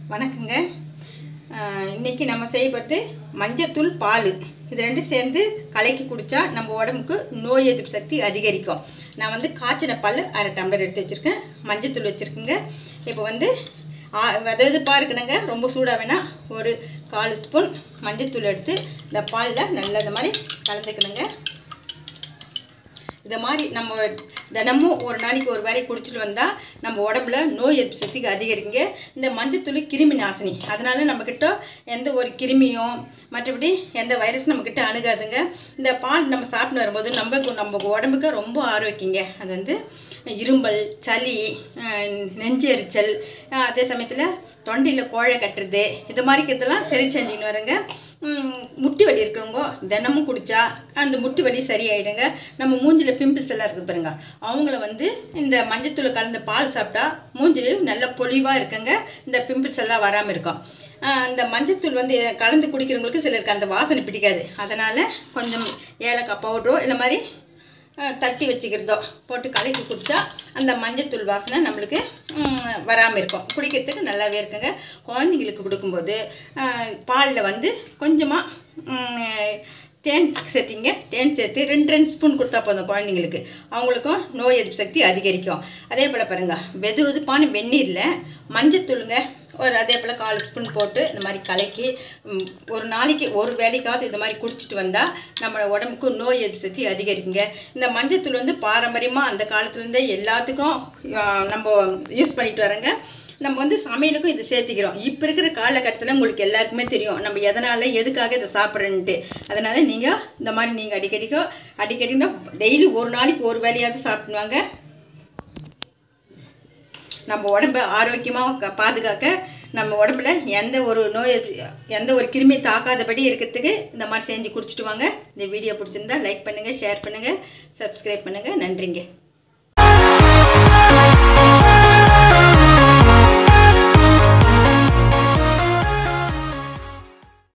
வணக்கங்க ஆஹ் இன்னைக்கு நம்ம செய்ய போகிறது மஞ்சத்தூள் பால் இது ரெண்டும் சேர்ந்து கலக்கி குடித்தா நம்ம உடம்புக்கு நோய் எதிர்ப்பு சக்தி அதிகரிக்கும் நான் வந்து காய்ச்சின பால் அரை டம்ளர் எடுத்து வச்சுருக்கேன் மஞ்சத்தூள் வச்சுருக்கேங்க இப்போ வந்து வெதவெதுப்பாக இருக்கணுங்க ரொம்ப சூடாக வேணால் ஒரு கால் ஸ்பூன் மஞ்சத்தூள் எடுத்து இந்த பாலில் நல்லா இந்த மாதிரி கலந்துக்கணுங்க இதை மாதிரி நம்ம தினமும் ஒரு நாளைக்கு ஒரு வேலையை குடிச்சிட்டு வந்தால் நம்ம உடம்புல நோய் எதிர்ப்பு சக்திக்கு அதிகரிக்குங்க இந்த மஞ்சத்தூள் கிருமி நாசினி அதனால நம்மக்கிட்ட எந்த ஒரு கிருமியும் மற்றபடி எந்த வைரஸ் நம்மக்கிட்ட அணுகாதுங்க இந்த பால் நம்ம சாப்பிட்டு வரும்போது நம்ம நம்ம உடம்புக்கு ரொம்ப ஆரோக்கியங்க அது வந்து இரும்பல் சளி அஹ், நெஞ்சு எரிச்சல் அஹ், அதே சமயத்தில் தொண்டையில் கோழை கட்டுறது இது மாதிரி இருக்கிறதெல்லாம் சரி செஞ்சுன்னு வருங்க ம், முட்டி வலி இருக்கிறவங்க தினமும் குடித்தா அந்த முட்டி வலி சரியாயிடுங்க நம்ம மூஞ்சில் பிம்பிள்ஸ் எல்லாம் இருக்குது பாருங்க அவங்கள வந்து இந்த மஞ்சத்தூள் கலந்த பால் சாப்பிட்டா மூஞ்சில் நல்ல பொலிவாக இருக்குங்க இந்த பிம்பிள்ஸ் எல்லாம் வராமல் இருக்கும் ஆஹ், இந்த மஞ்சத்தூள் வந்து கலந்து குடிக்கிறவங்களுக்கு சிலருக்கு அந்த வாசனை பிடிக்காது அதனால் கொஞ்சம் ஏலக்காய் பவுடரோ இந்த மாதிரி ஆஹ், தட்டி வச்சுக்கிறதோ போட்டு கலக்கி குடித்தா அந்த மஞ்சத்தூள் வாசனை நம்மளுக்கு வராமல் இருக்கும் குடிக்கிறதுக்கு நல்லாவே இருக்குங்க குழந்தைங்களுக்கு கொடுக்கும்போது பாலில் வந்து கொஞ்சமாக தேன் சேர்த்திங்க தேன் சேர்த்து ரெண்டு ரெண்டு ஸ்பூன் கொடுத்தா போதும் குழந்தைங்களுக்கு அவங்களுக்கும் நோய் எதிர்ப்பு சக்தி அதிகரிக்கும் அதே போல் பாருங்கள் வெது வெதுப்பான வெந்நீரில் மஞ்சத்தூளுங்க ஒரு அதே போல் கால் ஸ்பூன் போட்டு இந்த மாதிரி கலக்கி ம், ஒரு நாளைக்கு ஒரு வேலைக்காவது இது மாதிரி குடிச்சிட்டு வந்தால் நம்ம உடம்புக்கு நோய் எதிர்ப்பு சக்தி அதிகரிக்குங்க இந்த மஞ்சத்தூள் வந்து பாரம்பரியமாக அந்த காலத்துலேருந்தே எல்லாத்துக்கும் ஆ, நம்ம யூஸ் பண்ணிட்டு வரோங்க நம்ம வந்து சமையலுக்கும் இது சேர்த்திக்கிறோம் இப்போ இருக்கிற காலகட்டத்தில் உங்களுக்கு எல்லாருக்குமே தெரியும் நம்ம எதனால் எதுக்காக இதை சாப்பிட்றேன்ட்டு அதனால் நீங்கள் இந்த மாதிரி நீங்கள் அடிக்கடிக்கோ அடிக்கடினா டெய்லி ஒரு நாளைக்கு ஒரு வேலையாவது சாப்பிடுவாங்க நம்ம உடம்ப ஆரோக்கியமாக பாதுகாக்க நம்ம உடம்புல எந்த ஒரு நோய் எந்த ஒரு கிருமி தாக்காதபடி இருக்கிறதுக்கு இந்த மாதிரி செஞ்சு குடிச்சிட்டு வாங்க இந்த வீடியோ பிடிச்சிருந்தா லைக் பண்ணுங்கள் ஷேர் பண்ணுங்கள் சப்ஸ்கிரைப் பண்ணுங்கள் நன்றிங்க